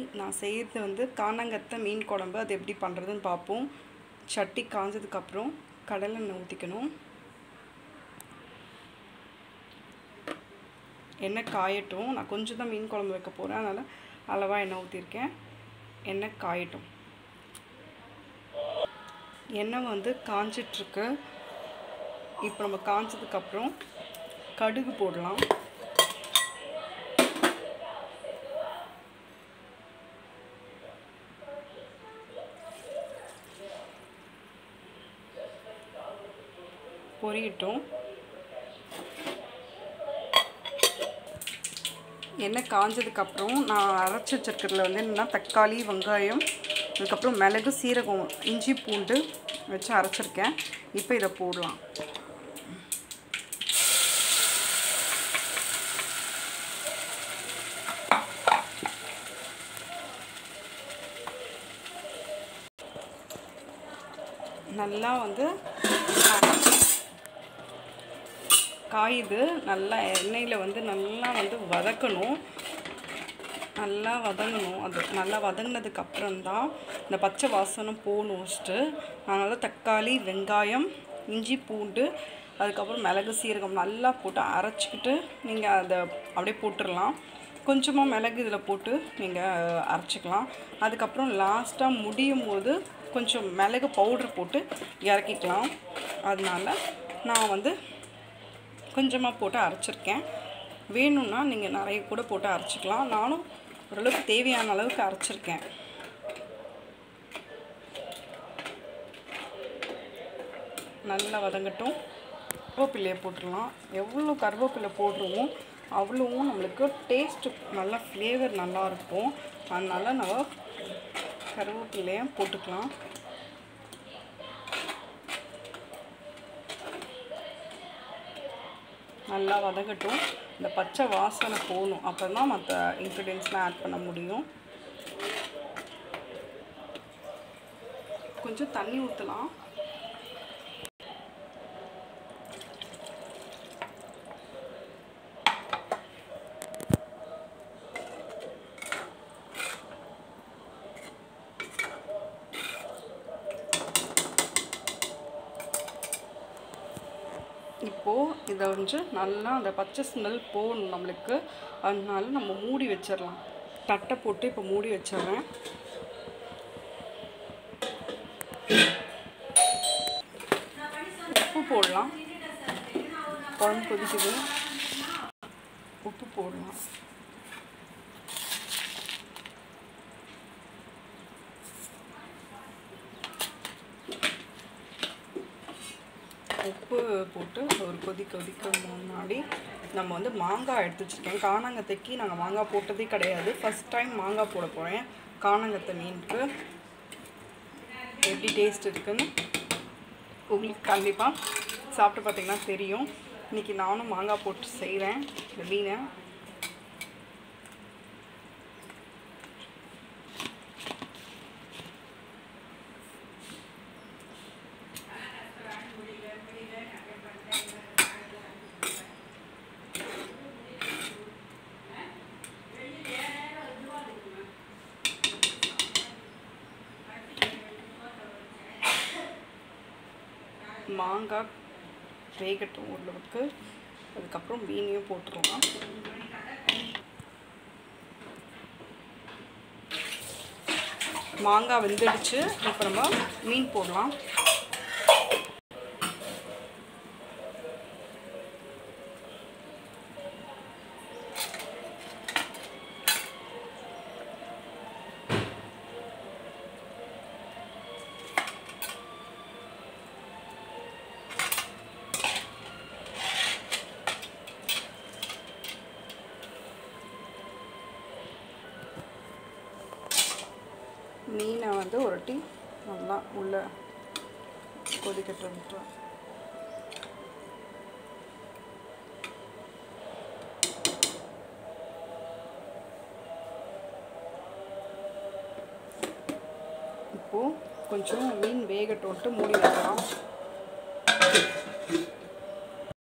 நான் செய்கிறது வந்து காணங்கத்தை மீன் குழம்பு அது எப்படி பண்ணுறதுன்னு பார்ப்போம் சட்டி காஞ்சதுக்கப்புறம் கடலெண்ணெய் ஊற்றிக்கணும் எண்ணெய் காயட்டும் நான் கொஞ்சம் தான் மீன் குழம்பு வைக்க போகிறேன் அதனால் அளவாக எண்ணெய் ஊற்றிருக்கேன் எண்ணெய் காயட்டும் எண்ணெய் வந்து காஞ்சிட்ருக்கு இப்போ நம்ம காஞ்சதுக்கப்புறம் கடுகு போடலாம் பொரியட்டும் எண்ணெய் காஞ்சதுக்கப்புறம் நான் அரைச்சி வச்சிருக்கிறதுல வந்து என்னென்னா தக்காளி வெங்காயம் அதுக்கப்புறம் மிளகு சீரகம் இஞ்சி பூண்டு வச்சு அரைச்சிருக்கேன் இப்போ இதை போடலாம் நல்லா வந்து காயுது நல்லா எண்ணெயில் வந்து நல்லா வந்து வதக்கணும் நல்லா வதங்கணும் அது நல்லா வதங்கினதுக்கு அப்புறம்தான் இந்த பச்சை வாசனம் போகணும் ஃபஸ்ட்டு அதனால் தக்காளி வெங்காயம் இஞ்சி பூண்டு அதுக்கப்புறம் மிளகு சீரகம் நல்லா போட்டு அரைச்சிக்கிட்டு நீங்கள் அதை அப்படியே போட்டுடலாம் கொஞ்சமாக மிளகு இதில் போட்டு நீங்கள் அரைச்சிக்கலாம் அதுக்கப்புறம் லாஸ்ட்டாக முடியும் போது கொஞ்சம் மிளகு பவுட்ரு போட்டு இறக்கிக்கலாம் அதனால நான் வந்து கொஞ்சமாக போட்டு அரைச்சிருக்கேன் வேணும்னா நீங்கள் நிறைய கூட போட்டு அரைச்சிக்கலாம் நானும் ஓரளவுக்கு தேவையான அளவுக்கு அரைச்சிருக்கேன் நல்லா வதங்கட்டும் கருவேப்பிலையை போட்டுடலாம் எவ்வளோ கருவேப்பிலை போடுறோமோ அவ்வளோவும் நம்மளுக்கு டேஸ்ட்டு நல்லா ஃப்ளேவர் நல்லா இருக்கும் அதனால் நம்ம கருவேப்பிலையை போட்டுக்கலாம் நல்லா வதங்கட்டும் இந்த பச்சை வாசனை போகணும் அப்போ தான் மற்ற இன்க்ரீடியன்ஸ்லாம் ஆட் பண்ண முடியும் கொஞ்சம் தண்ணி ஊற்றலாம் இப்போது இதை வந்து நல்லா அந்த பச்சை ஸ்மெல் போகணும் நம்மளுக்கு அதனால நம்ம மூடி வச்சிடலாம் தட்டை போட்டு இப்போ மூடி வச்சிடுறேன் உப்பு போடலாம் குழம்பு கொதிக்குது உப்பு போடலாம் உப்பு போட்டு ஒரு கொதி கொதிக்க முன்னாடி நம்ம வந்து மாங்காய் எடுத்து வச்சுருக்கேன் காணாங்கத்தைக்கு நாங்கள் மாங்காய் போட்டதே கிடையாது ஃபஸ்ட் டைம் மாங்காய் போட போகிறேன் காணாங்கத்தை மீனுக்கு எப்படி டேஸ்ட் இருக்குன்னு உங்களுக்கு கண்டிப்பாக சாப்பிட்டு பார்த்தீங்கன்னா தெரியும் இன்றைக்கி நானும் மாங்காய் போட்டு செய்கிறேன் இந்த மீனை மாங்காய் வேகட்டும் ஓரளவுக்கு அதுக்கப்புறம் மீனையும் போட்டுக்கலாம் மாங்காய் வெந்துடுச்சு இப்போ நம்ம மீன் போடலாம் மீனை வந்து ஒருட்டி நல்லா உள்ள கொதிக்கட்டு விட்டுருவேன் இப்போது கொஞ்சம் மீன் வேகட்டோன்ட்டு மூடி வைக்கலாம்